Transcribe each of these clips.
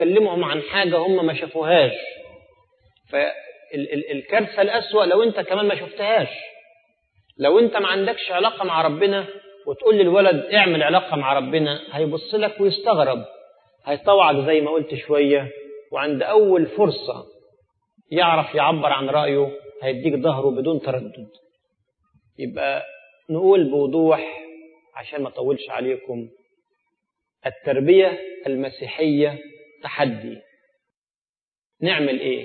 كلمهم عن حاجة هم ما شافوهاش فالكارثة الأسوأ لو أنت كمان ما شفتهاش لو أنت ما عندكش علاقة مع ربنا وتقول للولد اعمل علاقة مع ربنا هيبص لك ويستغرب هيطوعك زي ما قلت شوية وعند أول فرصة يعرف يعبر عن رأيه هيديك ظهره بدون تردد يبقى نقول بوضوح عشان ما أطولش عليكم التربية المسيحية تحدي نعمل إيه؟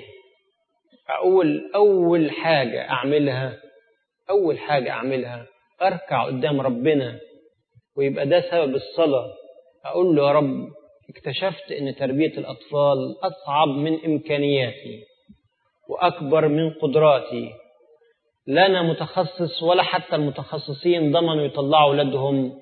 أقول أول حاجة أعملها أول حاجة أعملها أركع قدام ربنا ويبقى ده سبب الصلاة أقول له يا رب اكتشفت أن تربية الأطفال أصعب من إمكانياتي وأكبر من قدراتي لا أنا متخصص ولا حتى المتخصصين ضمنوا يطلعوا أولادهم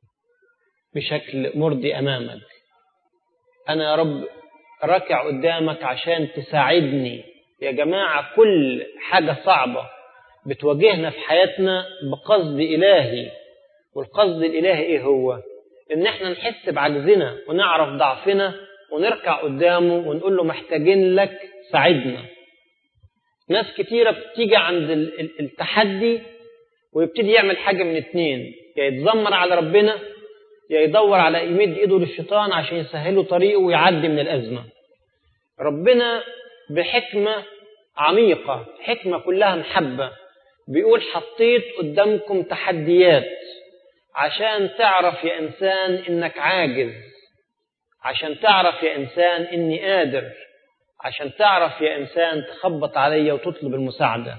بشكل مرضي أمامك أنا يا رب راكع قدامك عشان تساعدني يا جماعة كل حاجة صعبة بتواجهنا في حياتنا بقصد إلهي والقصد الإلهي إيه هو؟ إن إحنا نحس بعجزنا ونعرف ضعفنا ونركع قدامه ونقول له محتاجين لك ساعدنا ناس كتيرة بتيجي عند التحدي ويبتدي يعمل حاجة من اتنين يا يتذمر على ربنا يا يدور على يمد ايده للشيطان عشان يسهله طريقه ويعدي من الأزمة ربنا بحكمة عميقة حكمة كلها محبة بيقول حطيت قدامكم تحديات عشان تعرف يا إنسان إنك عاجز عشان تعرف يا إنسان إني قادر عشان تعرف يا إنسان تخبط عليا وتطلب المساعدة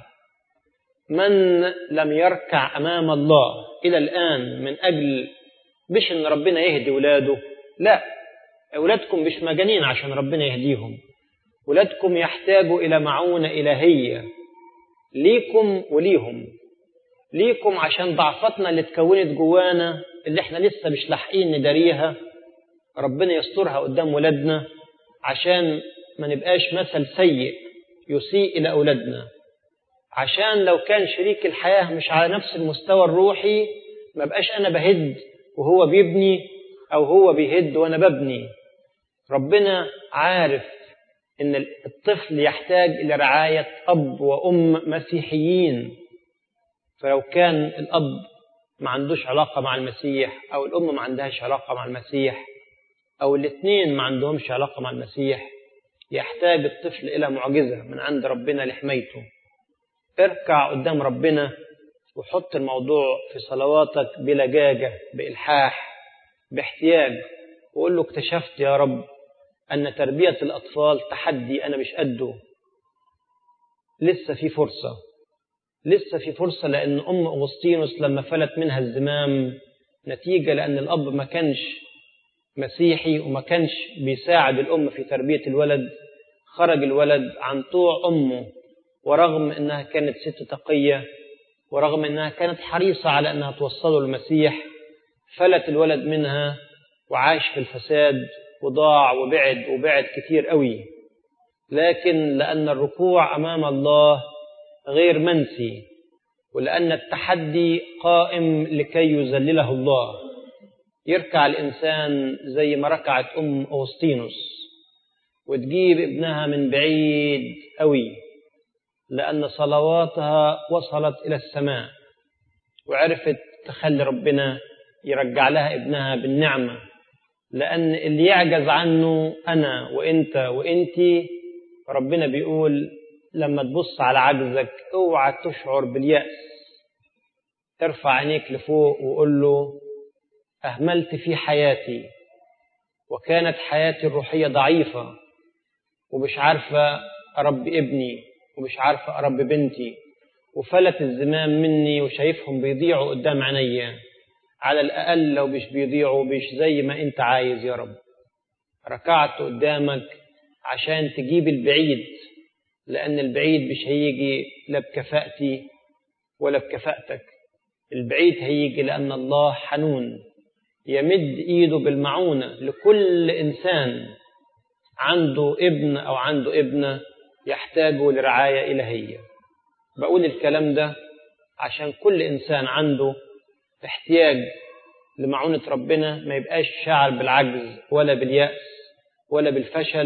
من لم يركع أمام الله إلى الآن من أجل مش إن ربنا يهدي ولاده لا أولادكم مش مجانين عشان ربنا يهديهم ولادكم يحتاجوا إلى معونة إلهية ليكم وليهم ليكم عشان ضعفتنا اللي اتكونت جوانا اللي احنا لسه مش لاحقين نداريها ربنا يسترها قدام ولادنا عشان ما نبقاش مثل سيء يسيء إلى أولادنا عشان لو كان شريك الحياة مش على نفس المستوى الروحي ما بقاش أنا بهد وهو بيبني أو هو بيهد وأنا ببني ربنا عارف إن الطفل يحتاج إلى رعاية أب وأم مسيحيين فلو كان الأب ما عندوش علاقة مع المسيح أو الأم ما عندهاش علاقة مع المسيح أو الاثنين ما عندهمش علاقة مع المسيح يحتاج الطفل إلى معجزة من عند ربنا لحمايته اركع قدام ربنا وحط الموضوع في صلواتك بلجاجة بإلحاح باحتياج وقول له اكتشفت يا رب أن تربية الأطفال تحدي أنا مش قده لسه في فرصة لسه في فرصة لأن أم أغسطينوس لما فلت منها الزمام نتيجة لأن الأب ما كانش مسيحي وما كانش بيساعد الأم في تربية الولد خرج الولد عن طوع أمه ورغم أنها كانت ست تقية ورغم أنها كانت حريصة على أنها توصله للمسيح فلت الولد منها وعاش في الفساد وضاع وبعد وبعد كتير قوي لكن لأن الركوع أمام الله غير منسي ولأن التحدي قائم لكي يذلله الله يركع الإنسان زي ما ركعت أم أغسطينوس وتجيب ابنها من بعيد قوي لأن صلواتها وصلت إلى السماء وعرفت تخلي ربنا يرجع لها ابنها بالنعمة لأن اللي يعجز عنه أنا وإنت وإنتي ربنا بيقول لما تبص على عجزك اوعى تشعر باليأس ارفع عينيك لفوق وقول له أهملت في حياتي وكانت حياتي الروحية ضعيفة ومش عارفة أربي ابني ومش عارفة أربي بنتي وفلت الزمام مني وشايفهم بيضيعوا قدام عينيا على الأقل لو مش بيضيعوا مش زي ما أنت عايز يا رب ركعت قدامك عشان تجيب البعيد لأن البعيد مش هيجي لا بكفاءتي ولا بكفاءتك البعيد هيجي لأن الله حنون يمد إيده بالمعونة لكل إنسان عنده ابن أو عنده ابنة يحتاجوا لرعاية إلهية بقول الكلام ده عشان كل إنسان عنده احتياج لمعونة ربنا ما يبقاش شاعر بالعجز ولا باليأس ولا بالفشل